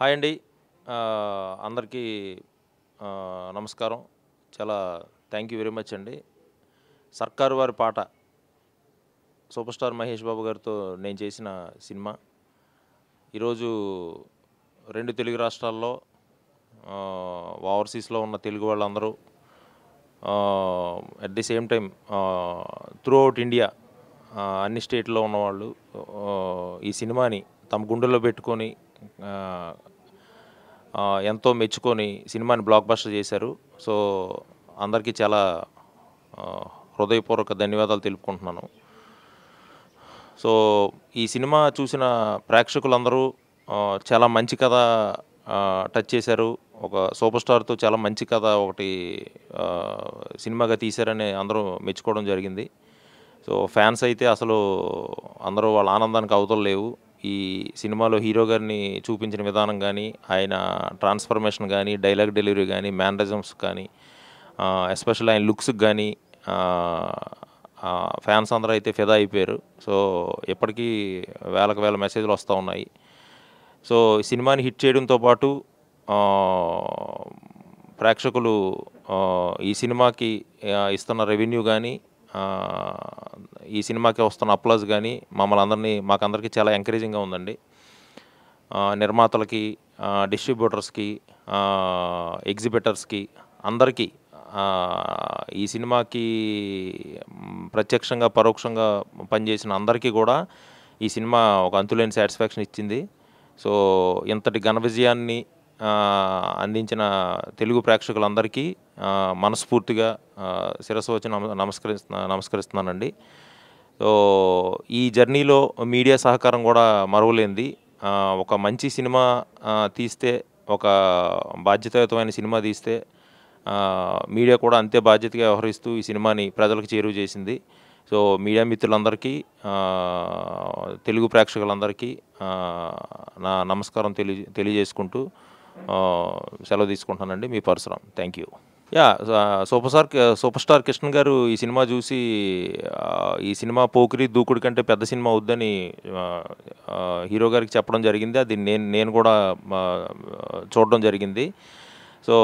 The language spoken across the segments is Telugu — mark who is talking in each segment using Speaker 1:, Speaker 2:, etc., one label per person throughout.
Speaker 1: హాయ్ అండి ఆ, అందరికీ ఆ, నమస్కారం చాలా థ్యాంక్ యూ వెరీ మచ్ అండి సర్కారు వారి పాట సూపర్ స్టార్ మహేష్ బాబు గారితో నేను చేసిన సినిమా ఈరోజు రెండు తెలుగు రాష్ట్రాల్లో ఓవర్సీస్లో ఉన్న తెలుగు వాళ్ళందరూ at the same time throughout India అన్ని స్టేట్లో ఉన్నవాళ్ళు ఆ, ఈ సినిమాని తమ గుండెల్లో పెట్టుకొని ఆ, ఆ, ఎంతో మెచ్చుకొని సినిమాని బ్లాక్ బస్టర్ చేశారు సో అందరికీ చాలా ఆ, హృదయపూర్వక ధన్యవాదాలు తెలుపుకుంటున్నాను సో ఈ సినిమా చూసిన ప్రేక్షకులందరూ ఆ, చాలా మంచి కథ ఆ, టచ్ చేశారు ఒక సూపర్ స్టార్తో చాలా మంచి కథ ఒకటి ఆ, సినిమాగా తీశారని అందరూ మెచ్చుకోవడం జరిగింది సో ఫ్యాన్స్ అయితే అసలు అందరూ వాళ్ళ ఆనందానికి అవతలు లేవు ఈ సినిమాలో హీరో గారిని చూపించిన విధానం కానీ ఆయన ట్రాన్స్ఫర్మేషన్ కానీ డైలాగ్ డెలివరీ కానీ మేనరిజమ్స్ కానీ ఎస్పెషల్ ఆయన లుక్స్కి కానీ ఫ్యాన్స్ అందరూ అయితే ఫిదా అయిపోయారు సో ఎప్పటికీ వేలకు వేల మెసేజ్లు వస్తూ ఉన్నాయి సో ఈ సినిమాని హిట్ చేయడంతో పాటు ఆ, ప్రేక్షకులు ఆ, ఈ సినిమాకి ఆ, ఇస్తున్న రెవెన్యూ కానీ ఈ సినిమాకి వస్తున్న అప్లాజ్ కానీ మమ్మల్ని అందరినీ మాకందరికీ చాలా ఎంకరేజింగ్గా ఉందండి ఆ, నిర్మాతలకి ఆ, డిస్ట్రిబ్యూటర్స్కి ఆ, ఎగ్జిబిటర్స్కి అందరికీ ఆ, ఈ సినిమాకి మ్, ప్రత్యక్షంగా పరోక్షంగా పనిచేసిన అందరికీ కూడా ఈ సినిమా ఒక అంతులేని సాటిస్ఫాక్షన్ ఇచ్చింది సో ఇంతటి ఘన విజయాన్ని ఆ, అందించిన తెలుగు ప్రేక్షకులందరికీ ఆ, మనస్ఫూర్తిగా ఆ, శిరస్సు వచ్చి నమ నమస్కరిస్తున్నా నమస్కరిస్తున్నానండి సో ఈ జర్నీలో మీడియా సహకారం కూడా మరువలేంది ఆ, ఒక మంచి సినిమా ఆ, తీస్తే ఒక బాధ్యతాయుతమైన సినిమా తీస్తే ఆ, మీడియా కూడా అంతే బాధ్యతగా వ్యవహరిస్తూ ఈ సినిమాని ప్రజలకు చేరువ చేసింది సో మీడియా మిత్రులందరికీ ఆ, తెలుగు ప్రేక్షకులందరికీ ఆ, నా నమస్కారం తెలియ తెలియజేసుకుంటూ ఆ, సెలవు తీసుకుంటానండి మీ Parasuram thank you ya super star super star Krishna గారు ఈ సినిమా చూసి ఆ, ఈ సినిమా పోకిరి దూకుడు కంటే పెద్ద సినిమా అవుద్దని ఆ, ఆ, హీరో గారికి చెప్పడం జరిగింది అది నేను నేను కూడా ఆ, చూడడం జరిగింది సో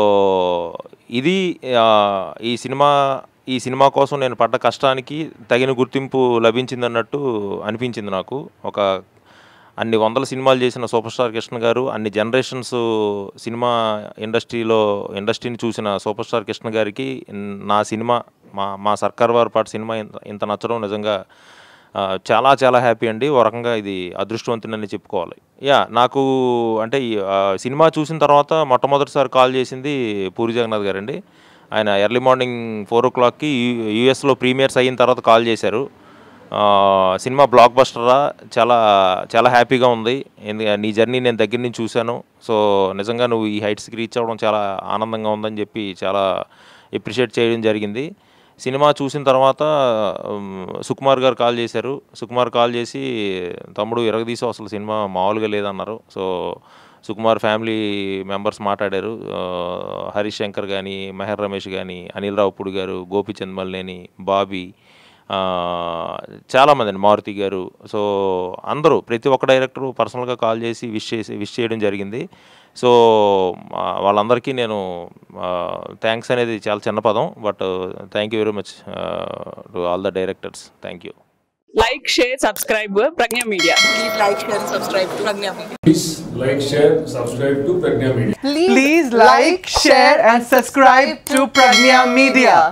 Speaker 1: ఇది ఆ, ఈ సినిమా ఈ సినిమా కోసం నేను పడ్డ కష్టానికి తగిన గుర్తింపు లభించిందన్నట్టు అనిపించింది నాకు ఒక అన్ని వందల సినిమాలు చేసిన సూపర్ స్టార్ కృష్ణ గారు అన్ని జనరేషన్స్ సినిమా ఇండస్ట్రీలో ఇండస్ట్రీని చూసిన సూపర్ స్టార్ కృష్ణ గారికి నా సినిమా మా మా సర్కార్ వారి పాట సినిమా ఇంత ఇంత నచ్చడం నిజంగా ఆ, చాలా చాలా హ్యాపీ అండి ఓ రకంగా ఇది అదృష్టవంతునని చెప్పుకోవాలి యా నాకు అంటే ఈ ఆ, సినిమా చూసిన తర్వాత మొట్టమొదటిసారి కాల్ చేసింది పూరి జగన్నాథ్ గారండి ఆయన ఎర్లీ మార్నింగ్ ఫోర్ ఓ క్లాక్కి యూఎస్లో ప్రీమియర్స్ అయిన తర్వాత కాల్ చేశారు ఆ, సినిమా బ్లాక్ బస్టరా చాలా చాలా హ్యాపీగా ఉంది ఎందుకంటే నీ జర్నీ నేను దగ్గర నుంచి చూశాను సో నిజంగా నువ్వు ఈ హైట్స్కి రీచ్ అవ్వడం చాలా ఆనందంగా ఉందని చెప్పి చాలా ఎప్రిషియేట్ చేయడం జరిగింది సినిమా చూసిన తర్వాత ఉమ్, సుకుమార్ గారు కాల్ చేశారు సుకుమార్ కాల్ చేసి తమ్ముడు ఎరగదీసి అసలు సినిమా మామూలుగా లేదన్నారు సో సుకుమార్ ఫ్యామిలీ మెంబర్స్ మాట్లాడారు ఆ, హరీష్ శంకర్ కానీ మెహర్ రమేష్ కానీ అనిల్ రావుపూడి గారు గోపిచంద్ మల్లేని బాబీ ఆ, చాలామంది అండి మారుతి గారు సో అందరూ ప్రతి ఒక్క డైరెక్టరు పర్సనల్గా కాల్ చేసి విష్ చేసి విష్ చేయడం జరిగింది సో ఆ, వాళ్ళందరికీ నేను థ్యాంక్స్ అనేది చాలా చిన్న పదం but thank you very much to all the directors thank you
Speaker 2: like, share, subscribe Pragya Media.
Speaker 3: Please like, share, and subscribe to Pragya Media.
Speaker 4: Please like, share, subscribe to Pragna Media.
Speaker 5: Please like, share, and subscribe to Pragnya Media.